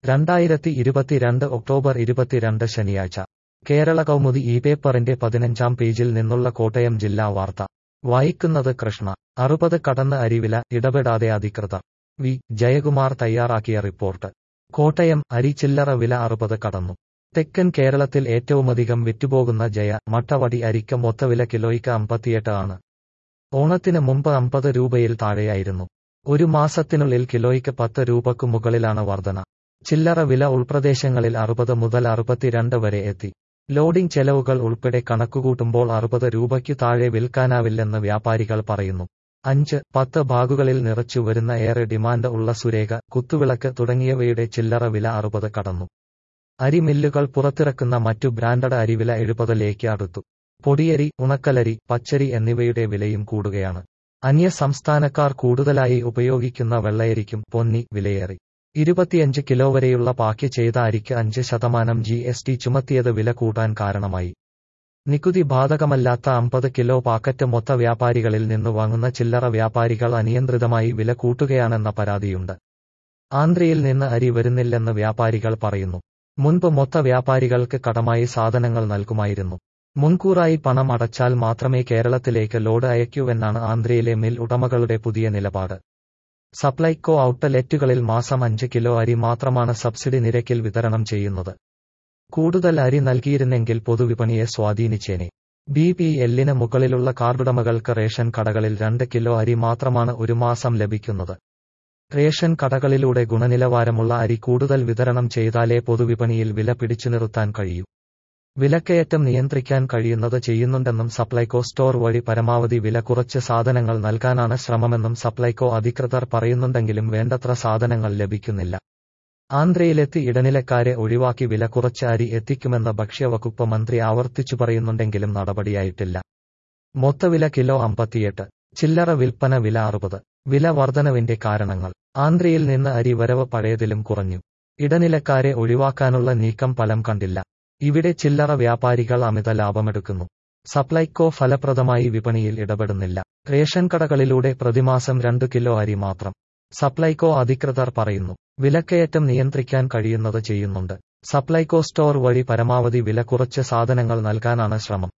രണ്ടായിരത്തി ഇരുപത്തിരണ്ട് ഒക്ടോബർ ഇരുപത്തിരണ്ട് ശനിയാഴ്ച കേരള കൗമുദി ഈ പേപ്പറിന്റെ പതിനഞ്ചാം പേജിൽ നിന്നുള്ള കോട്ടയം ജില്ലാ വാർത്ത വായിക്കുന്നത് കൃഷ്ണ അറുപത് കടന്ന് അരിവില ഇടപെടാതെ അധികൃതർ വി ജയകുമാർ തയ്യാറാക്കിയ റിപ്പോർട്ട് കോട്ടയം അരി ചില്ലറ വില അറുപത് കടന്നു തെക്കൻ കേരളത്തിൽ ഏറ്റവുമധികം വിറ്റുപോകുന്ന ജയ മട്ടവടി അരിക്ക് മൊത്തവില കിലോയ്ക്ക് അമ്പത്തിയെട്ട് ആണ് ഓണത്തിന് മുമ്പ് അമ്പത് രൂപയിൽ താഴെയായിരുന്നു ഒരു മാസത്തിനുള്ളിൽ കിലോയ്ക്ക് പത്ത് രൂപക്കു മുകളിലാണ് വർധന ചില്ലറ വില ഉൾപ്രദേശങ്ങളിൽ അറുപത് മുതൽ അറുപത്തിരണ്ട് വരെ എത്തി ലോഡിംഗ് ചെലവുകൾ ഉൾപ്പെടെ കണക്കുകൂട്ടുമ്പോൾ അറുപത് രൂപയ്ക്കു താഴെ വിൽക്കാനാവില്ലെന്ന് വ്യാപാരികൾ പറയുന്നു അഞ്ച് പത്ത് ബാഗുകളിൽ നിറച്ചു വരുന്ന ഏറെ ഡിമാൻഡ് ഉള്ള സുരേഖ കുത്തുവിളക്ക് തുടങ്ങിയവയുടെ ചില്ലറ വില അറുപത് കടന്നു അരിമില്ലുകൾ പുറത്തിറക്കുന്ന മറ്റു ബ്രാൻഡഡ് അരിവില എഴുപതിലേക്ക് അടുത്തു പൊടിയരി ഉണക്കലരി പച്ചരി എന്നിവയുടെ വിലയും കൂടുകയാണ് അന്യ സംസ്ഥാനക്കാർ കൂടുതലായി ഉപയോഗിക്കുന്ന വെള്ളയരിക്കും പൊന്നി വിലയേറി ഇരുപത്തിയഞ്ച് കിലോ വരെയുള്ള പാക്ക് ചെയ്ത അരിക്ക് അഞ്ച് ശതമാനം ജി എസ് ടി ചുമത്തിയത് വില കൂട്ടാൻ കാരണമായി നികുതി ബാധകമല്ലാത്ത അമ്പത് കിലോ പാക്കറ്റ് മൊത്ത വ്യാപാരികളിൽ നിന്ന് വാങ്ങുന്ന ചില്ലറ വ്യാപാരികൾ അനിയന്ത്രിതമായി വില കൂട്ടുകയാണെന്ന പരാതിയുണ്ട് ആന്ധ്രയിൽ നിന്ന് അരി വരുന്നില്ലെന്ന് വ്യാപാരികൾ പറയുന്നു മുൻപ് മൊത്ത വ്യാപാരികൾക്ക് കടമായി സാധനങ്ങൾ നൽകുമായിരുന്നു മുൻകൂറായി പണം അടച്ചാൽ മാത്രമേ കേരളത്തിലേക്ക് ലോഡ് അയക്കൂവെന്നാണ് ആന്ധ്രയിലെ മിൽ ഉടമകളുടെ പുതിയ നിലപാട് സപ്ലൈകോ ഔട്ട്ലെറ്റുകളിൽ മാസം അഞ്ച് കിലോ അരി മാത്രമാണ് സബ്സിഡി നിരക്കിൽ വിതരണം ചെയ്യുന്നത് കൂടുതൽ അരി നൽകിയിരുന്നെങ്കിൽ പൊതുവിപണിയെ സ്വാധീനിച്ചേനെ ബി പി എല്ലിന് മുകളിലുള്ള കാർഡുടമകൾക്ക് റേഷൻ കടകളിൽ രണ്ട് കിലോ അരി മാത്രമാണ് ഒരു മാസം ലഭിക്കുന്നത് റേഷൻ കടകളിലൂടെ ഗുണനിലവാരമുള്ള അരി കൂടുതൽ വിതരണം ചെയ്താലേ പൊതുവിപണിയിൽ വില പിടിച്ചു നിർത്താൻ കഴിയൂ വിലക്കയറ്റം നിയന്ത്രിക്കാൻ കഴിയുന്നത് ചെയ്യുന്നുണ്ടെന്നും സപ്ലൈകോ സ്റ്റോർ വഴി പരമാവധി വില കുറച്ച് സാധനങ്ങൾ നൽകാനാണ് ശ്രമമെന്നും സപ്ലൈകോ അധികൃതർ പറയുന്നുണ്ടെങ്കിലും വേണ്ടത്ര സാധനങ്ങൾ ലഭിക്കുന്നില്ല ആന്ധ്രയിലെത്തി ഇടനിലക്കാരെ ഒഴിവാക്കി വില കുറച്ച് അരി എത്തിക്കുമെന്ന് ഭക്ഷ്യവകുപ്പ് മന്ത്രി ആവർത്തിച്ചു പറയുന്നുണ്ടെങ്കിലും നടപടിയായിട്ടില്ല മൊത്തവില കിലോ അമ്പത്തിയെട്ട് ചില്ലറ വിൽപ്പന വില അറുപത് വില വർധനവിന്റെ കാരണങ്ങൾ ആന്ധ്രയിൽ നിന്ന് അരി വരവ് പഴയതിലും കുറഞ്ഞു ഇടനിലക്കാരെ ഒഴിവാക്കാനുള്ള നീക്കം ഫലം കണ്ടില്ല ഇവിടെ ചില്ലറ വ്യാപാരികൾ അമിത ലാഭമെടുക്കുന്നു സപ്ലൈകോ ഫലപ്രദമായി വിപണിയിൽ ഇടപെടുന്നില്ല റേഷൻ കടകളിലൂടെ പ്രതിമാസം രണ്ടു കിലോ അരി മാത്രം സപ്ലൈകോ അധികൃതർ പറയുന്നു വിലക്കയറ്റം നിയന്ത്രിക്കാൻ കഴിയുന്നത് ചെയ്യുന്നുണ്ട് സപ്ലൈകോ സ്റ്റോർ വഴി പരമാവധി വില കുറച്ച് സാധനങ്ങൾ നൽകാനാണ് ശ്രമം